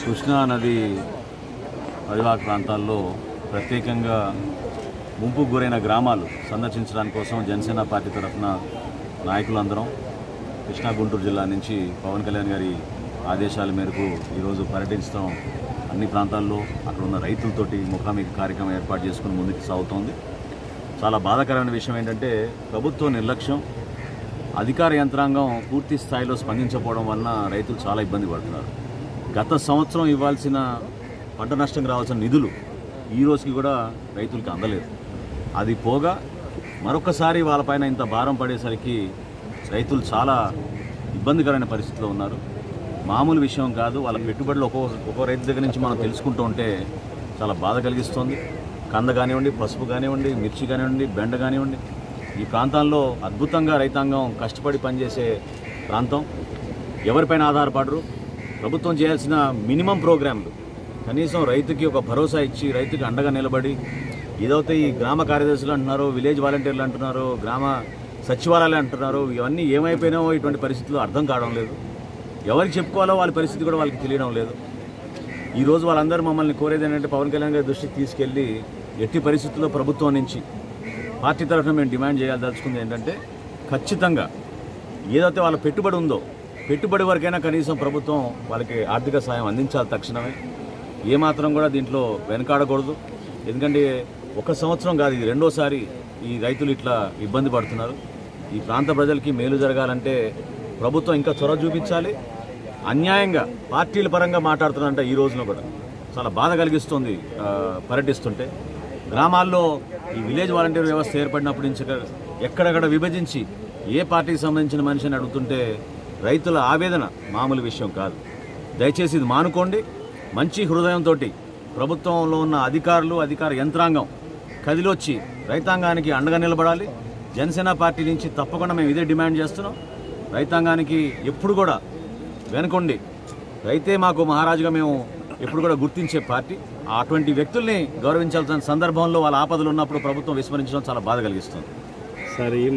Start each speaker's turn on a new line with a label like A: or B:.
A: కృష్ణా నది పరివాహక ప్రాంతాల్లో ప్రత్యేకంగా ముంపుకు గురైన గ్రామాలు సందర్శించడానికి కోసం జనసేన పార్టీ తరఫున నాయకులందరం కృష్ణా గుంటూరు జిల్లా నుంచి పవన్ కళ్యాణ్ గారి ఆదేశాల మేరకు ఈరోజు పర్యటించడం అన్ని ప్రాంతాల్లో అక్కడ ఉన్న రైతులతోటి ముఖాముఖి కార్యక్రమం ఏర్పాటు చేసుకుని ముందుకు సాగుతోంది చాలా బాధాకరమైన విషయం ఏంటంటే ప్రభుత్వ నిర్లక్ష్యం అధికార యంత్రాంగం పూర్తి స్థాయిలో స్పందించకపోవడం వలన రైతులు చాలా ఇబ్బంది పడుతున్నారు గత సంవత్సరం ఇవ్వాల్సిన పంట నష్టం రావాల్సిన నిధులు ఈ రోజుకి కూడా రైతులకి అందలేదు అది పోగా మరొకసారి వాళ్ళపైన ఇంత భారం పడేసరికి రైతులు చాలా ఇబ్బందికరమైన పరిస్థితిలో ఉన్నారు మామూలు విషయం కాదు వాళ్ళ పెట్టుబడులు ఒక్కో ఒక్కో రైతు దగ్గర నుంచి మనం తెలుసుకుంటూ ఉంటే చాలా బాధ కలిగిస్తుంది కంద కానివ్వండి పసుపు కానివ్వండి మిర్చి కానివ్వండి బెండ కానివ్వండి ఈ ప్రాంతాల్లో అద్భుతంగా రైతాంగం కష్టపడి పనిచేసే ప్రాంతం ఎవరిపైన ఆధారపడరు ప్రభుత్వం చేయాల్సిన మినిమం ప్రోగ్రాంలు కనీసం రైతుకి ఒక భరోసా ఇచ్చి రైతుకి అండగా నిలబడి ఏదైతే ఈ గ్రామ కార్యదర్శులు అంటున్నారో విలేజ్ వాలంటీర్లు అంటున్నారో గ్రామ సచివాలయాలు అంటున్నారో ఇవన్నీ ఏమైపోయినావో ఇటువంటి పరిస్థితులు అర్థం కావడం లేదు ఎవరికి చెప్పుకోవాలో వాళ్ళ పరిస్థితి కూడా వాళ్ళకి తెలియడం లేదు ఈ రోజు వాళ్ళందరూ మమ్మల్ని కోరేది ఏంటంటే పవన్ కళ్యాణ్ గారి దృష్టికి తీసుకెళ్ళి ఎట్టి పరిస్థితుల్లో ప్రభుత్వం నుంచి పార్టీ తరఫున మేము డిమాండ్ చేయాల్దలుచుకుంది ఏంటంటే ఖచ్చితంగా ఏదైతే వాళ్ళ పెట్టుబడి ఉందో పెట్టుబడి వరకైనా కనీసం ప్రభుత్వం వాళ్ళకి ఆర్థిక సాయం అందించాలి తక్షణమే ఏమాత్రం కూడా దీంట్లో వెనకాడకూడదు ఎందుకంటే ఒక సంవత్సరం కాదు ఇది రెండోసారి ఈ రైతులు ఇట్లా ఇబ్బంది పడుతున్నారు ఈ ప్రాంత ప్రజలకి మేలు జరగాలంటే ప్రభుత్వం ఇంకా చొరవ చూపించాలి అన్యాయంగా పార్టీల పరంగా మాట్లాడుతున్నారంట ఈ రోజున కూడా చాలా బాధ కలిగిస్తుంది ఆ, పర్యటిస్తుంటే గ్రామాల్లో ఈ విలేజ్ వాలంటీర్ వ్యవస్థ ఏర్పడినప్పటి నుంచి ఎక్కడ- ఎక్కడెక్కడ విభజించి ఏ పార్టీకి సంబంధించిన మనిషిని అడుగుతుంటే రైతుల ఆవేదన మామూలు విషయం కాదు దయచేసి ఇది మానుకోండి మంచి హృదయంతో ప్రభుత్వంలో ఉన్న అధికారులు అధికార యంత్రాంగం కదిలొచ్చి రైతాంగానికి అండగా నిలబడాలి జనసేన పార్టీ నుంచి తప్పకుండా మేము ఇదే డిమాండ్ చేస్తున్నాం రైతాంగానికి ఎప్పుడు కూడా వెనుకొండి రైతే మాకు మహారాజుగా మేము ఎప్పుడు కూడా గుర్తించే పార్టీ అటువంటి వ్యక్తుల్ని గౌరవించాల్సిన సందర్భంలో వాళ్ళ ఆపదలు ఉన్నప్పుడు ప్రభుత్వం విస్మరించడం చాలా బాధ కలిగిస్తుంది
B: సార్ ఈ